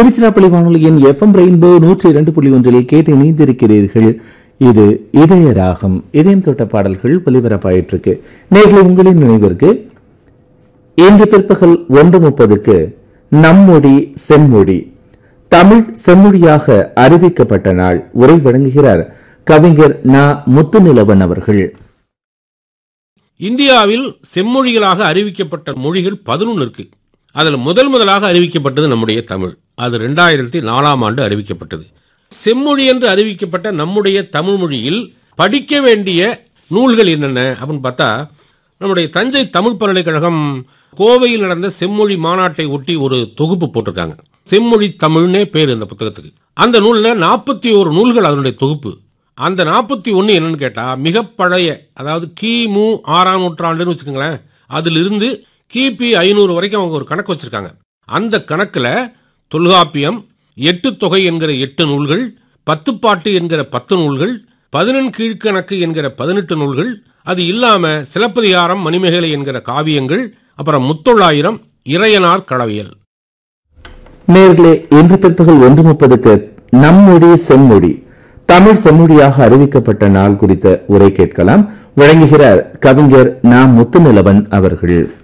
திருச்சிராப்பள்ளி வானொலியின் FM rainbow நூற்றி இரண்டு புள்ளி ஒன்றில் கேட்டு இணைந்திருக்கிறீர்கள் இது இதய ராகம் இதயம் தொட்ட பாடல்கள் ஒலிபரப்பாயிட்டிருக்கு நேர்களை உங்களின் நினைவிற்கு இன்று பிற்பகல் ஒன்று முப்பதுக்கு நம்மொழி செம்மொழி தமிழ் செம்மொழியாக அறிவிக்கப்பட்ட நாள் உரை வழங்குகிறார் கவிஞர் நா முத்துநிலவன் அவர்கள் இந்தியாவில் செம்மொழிகளாக அறிவிக்கப்பட்ட மொழிகள் பதினொன்று இருக்கு அதில் முதல் முதலாக அறிவிக்கப்பட்டது நம்முடைய தமிழ் அது ரெண்டாயிரத்தி நாலாம் ஆண்டு அறிவிக்கப்பட்டது செம்மொழி என்று அறிவிக்கப்பட்ட நம்முடைய தமிழ் மொழியில் படிக்க வேண்டிய நூல்கள் என்னென்ன அப்படின்னு பார்த்தா நம்முடைய தஞ்சை தமிழ் பல்கலைக்கழகம் கோவையில் நடந்த செம்மொழி மாநாட்டை ஒட்டி ஒரு தொகுப்பு போட்டிருக்காங்க செம்மொழி தமிழ்னே பேர் இந்த புத்தகத்துக்கு அந்த நூலில் நாற்பத்தி ஒரு நூல்கள் அதனுடைய தொகுப்பு அந்த நாற்பத்தி ஒன்று என்னன்னு கேட்டால் மிக பழைய அதாவது கிமு ஆறாம் நூற்றாண்டுன்னு வச்சுக்கோங்களேன் அதிலிருந்து கிபி ஐநூறு வரைக்கும் அவங்க ஒரு கணக்கு வச்சிருக்காங்க அந்த கணக்கில் தொல்காப்பியம் எட்டு தொகை என்கிற எட்டு நூல்கள் பத்துப்பாட்டு என்கிற பத்து நூல்கள் பதினெண் கீழ்கணக்கு என்கிற பதினெட்டு நூல்கள் அது இல்லாம சிலப்பதிகாரம் மணிமேகலை என்கிற காவியங்கள் அப்புறம் முத்தொள்ளாயிரம் இறையனார் களவியல் நேர்களே இன்று பிற்பகல் ஒன்று முப்பதுக்கு நம்மொழி செம்மொழி தமிழ் செம்மொழியாக அறிவிக்கப்பட்ட நாள் குறித்த உரை கேட்கலாம் வழங்குகிறார் கவிஞர் நா முத்துநிலவன் அவர்கள்